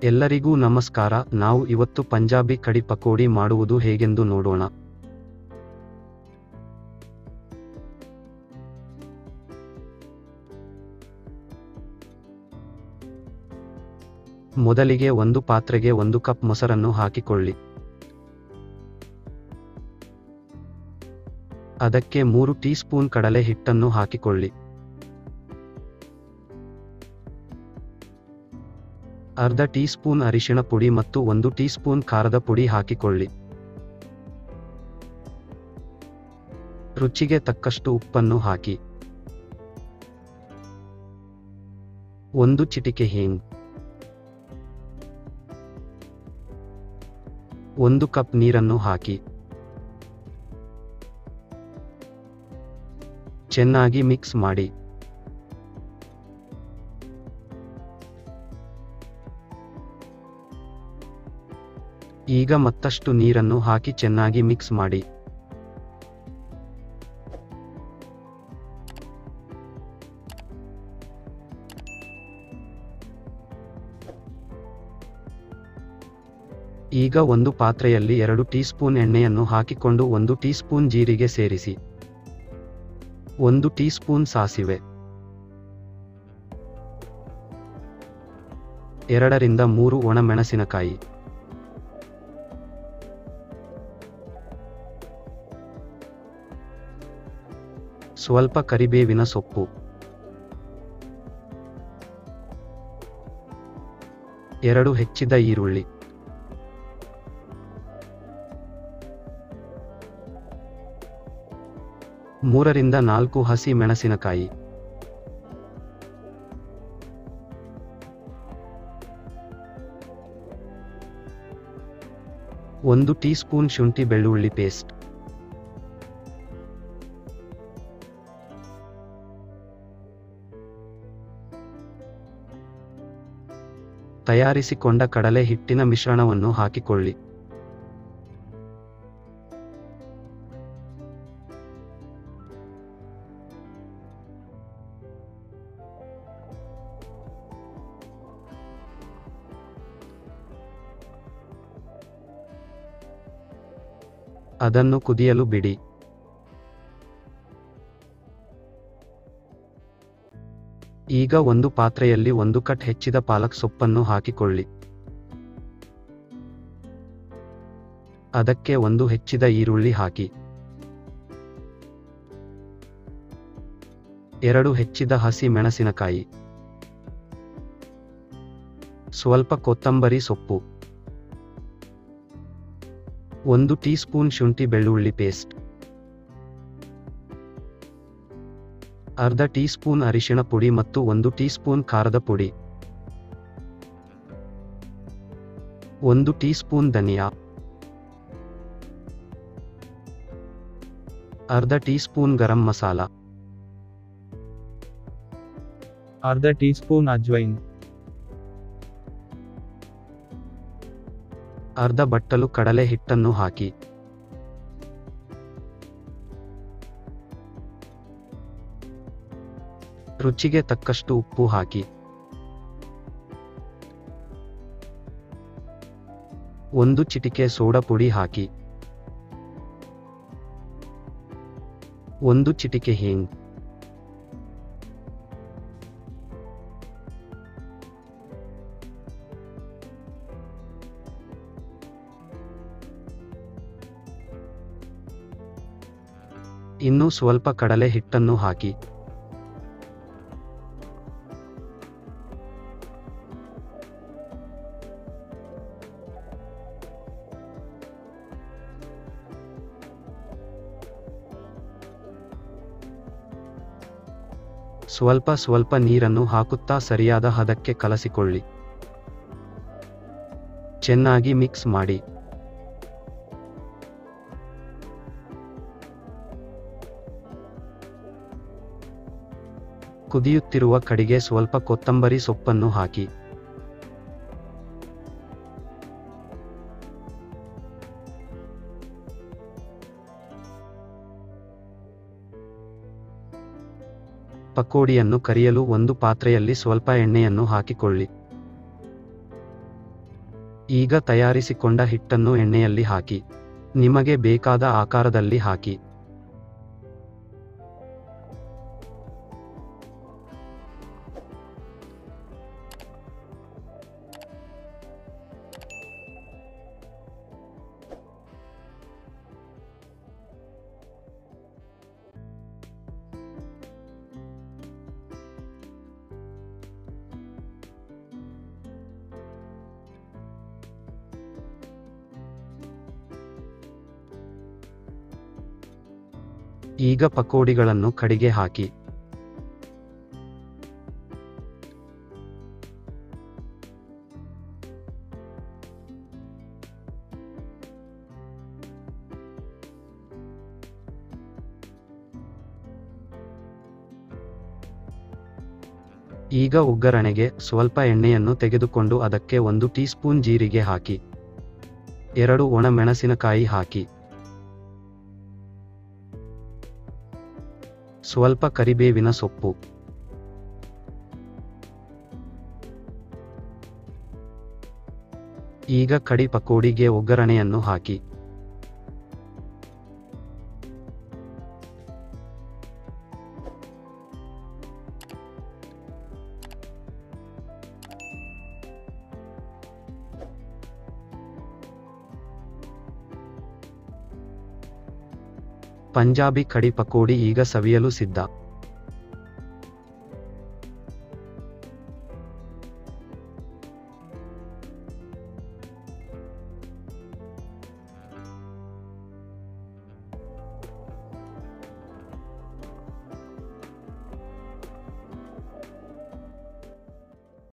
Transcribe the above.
ಎಲ್ಲರಿಗೂ ನಮಸ್ಕಾರ ನಾವು ಇವತ್ತು ಪಂಜಾಬಿ ಕಡಿ ಪಕೋಡಿ ಮಾಡುವುದು ಹೇಗೆಂದು ನೋಡೋಣ ಮೊದಲಿಗೆ ಒಂದು ಪಾತ್ರೆಗೆ ಒಂದು ಕಪ್ ಮೊಸರನ್ನು ಹಾಕಿಕೊಳ್ಳಿ ಅದಕ್ಕೆ ಮೂರು ಟೀ ಸ್ಪೂನ್ ಕಡಲೆ ಹಿಟ್ಟನ್ನು ಹಾಕಿಕೊಳ್ಳಿ ಅರ್ಧ ಟೀ ಸ್ಪೂನ್ ಅರಿಶಿಣ ಪುಡಿ ಮತ್ತು ಒಂದು ಟೀ ಸ್ಪೂನ್ ಖಾರದ ಪುಡಿ ಹಾಕಿಕೊಳ್ಳಿ ರುಚಿಗೆ ತಕ್ಕಷ್ಟು ಉಪ್ಪನ್ನು ಹಾಕಿ ಒಂದು ಚಿಟಿಕೆ ಹಿಂಗ್ ಒಂದು ಕಪ್ ನೀರನ್ನು ಹಾಕಿ ಚೆನ್ನಾಗಿ ಮಿಕ್ಸ್ ಮಾಡಿ ಈಗ ಮತ್ತಷ್ಟು ನೀರನ್ನು ಹಾಕಿ ಚೆನ್ನಾಗಿ ಮಿಕ್ಸ್ ಮಾಡಿ ಈಗ ಒಂದು ಪಾತ್ರೆಯಲ್ಲಿ ಎರಡು ಟೀ ಸ್ಪೂನ್ ಎಣ್ಣೆಯನ್ನು ಹಾಕಿಕೊಂಡು ಒಂದು ಟೀ ಸ್ಪೂನ್ ಜೀರಿಗೆ ಸೇರಿಸಿ ಒಂದು ಟೀ ಸ್ಪೂನ್ ಸಾಸಿವೆ ಎರಡರಿಂದ ಮೂರು ಒಣಮೆಣಸಿನಕಾಯಿ ಸ್ವಲ್ಪ ಕರಿಬೇವಿನ ಸೊಪ್ಪು ಎರಡು ಹೆಚ್ಚಿದ ಈರುಳ್ಳಿ ಮೂರರಿಂದ ನಾಲ್ಕು ಹಸಿ ಮೆಣಸಿನಕಾಯಿ ಒಂದು ಟೀ ಸ್ಪೂನ್ ಶುಂಠಿ ಬೆಳ್ಳುಳ್ಳಿ ಪೇಸ್ಟ್ ತಯಾರಿಸಿಕೊಂಡ ಕಡಲೆ ಹಿಟ್ಟಿನ ಮಿಶ್ರಣವನ್ನು ಹಾಕಿಕೊಳ್ಳಿ ಅದನ್ನು ಕುದಿಯಲು ಬಿಡಿ ಈಗ ಒಂದು ಪಾತ್ರೆಯಲ್ಲಿ ಒಂದು ಕಟ್ ಹೆಚ್ಚಿದ ಪಾಲಕ್ ಸೊಪ್ಪನ್ನು ಹಾಕಿಕೊಳ್ಳಿ ಅದಕ್ಕೆ ಒಂದು ಹೆಚ್ಚಿದ ಈರುಳ್ಳಿ ಹಾಕಿ ಎರಡು ಹೆಚ್ಚಿದ ಹಸಿ ಮೆಣಸಿನಕಾಯಿ ಸ್ವಲ್ಪ ಕೊತ್ತಂಬರಿ ಸೊಪ್ಪು ಒಂದು ಟೀ ಸ್ಪೂನ್ ಶುಂಠಿ ಬೆಳ್ಳುಳ್ಳಿ ಪೇಸ್ಟ್ ಅರ್ಧ ಟೀ ಸ್ಪೂನ್ ಅರಿಶಿಣ ಪುಡಿ ಮತ್ತು ಒಂದು ಟೀ ಸ್ಪೂನ್ ಖಾರದ ಪುಡಿ ಒಂದು ಟೀ ಸ್ಪೂನ್ ಧನಿಯಾ ಅರ್ಧ ಟೀ ಸ್ಪೂನ್ ಗರಂ ಮಸಾಲ ಅರ್ಧ ಟೀ ಸ್ಪೂನ್ ಅಜ್ವೈನ್ ಅರ್ಧ ಬಟ್ಟಲು ಕಡಲೆ ಹಿಟ್ಟನ್ನು ಹಾಕಿ ರುಚಿಗೆ ತಕ್ಕಷ್ಟು ಉಪ್ಪು ಹಾಕಿ ಒಂದು ಚಿಟಿಕೆ ಸೋಡಾ ಪುಡಿ ಹಾಕಿ ಒಂದು ಚಿಟಿಕೆ ಹಿಂಗ್ ಇನ್ನು ಸ್ವಲ್ಪ ಕಡಲೆ ಹಿಟ್ಟನ್ನು ಹಾಕಿ ಸ್ವಲ್ಪ ಸ್ವಲ್ಪ ನೀರನ್ನು ಹಾಕುತ್ತಾ ಸರಿಯಾದ ಹದಕ್ಕೆ ಕಲಸಿಕೊಳ್ಳಿ ಚೆನ್ನಾಗಿ ಮಿಕ್ಸ್ ಮಾಡಿ ಕುದಿಯುತ್ತಿರುವ ಕಡಿಗೆ ಸ್ವಲ್ಪ ಕೊತ್ತಂಬರಿ ಸೊಪ್ಪನ್ನು ಹಾಕಿ ಪಕೋಡಿಯನ್ನು ಕರಿಯಲು ಒಂದು ಪಾತ್ರೆಯಲ್ಲಿ ಸ್ವಲ್ಪ ಎಣ್ಣೆಯನ್ನು ಹಾಕಿಕೊಳ್ಳಿ ಈಗ ತಯಾರಿಸಿಕೊಂಡ ಹಿಟ್ಟನ್ನು ಎಣ್ಣೆಯಲ್ಲಿ ಹಾಕಿ ನಿಮಗೆ ಬೇಕಾದ ಆಕಾರದಲ್ಲಿ ಹಾಕಿ ಈಗ ಪಕೋಡಿಗಳನ್ನು ಕಡಿಗೆ ಹಾಕಿ ಈಗ ಒಗ್ಗರಣೆಗೆ ಸ್ವಲ್ಪ ಎಣ್ಣೆಯನ್ನು ತೆಗೆದುಕೊಂಡು ಅದಕ್ಕೆ ಒಂದು ಟೀ ಸ್ಪೂನ್ ಜೀರಿಗೆ ಹಾಕಿ ಎರಡು ಒಣ ಮೆಣಸಿನಕಾಯಿ ಹಾಕಿ ಸ್ವಲ್ಪ ಕರಿಬೇವಿನ ಸೊಪ್ಪು ಈಗ ಕಡಿ ಪಕೋಡಿಗೆ ಒಗ್ಗರಣೆಯನ್ನು ಹಾಕಿ ಪಂಜಾಬಿ ಕಡಿ ಪಕೋಡಿ ಈಗ ಸವಿಯಲು ಸಿದ್ಧ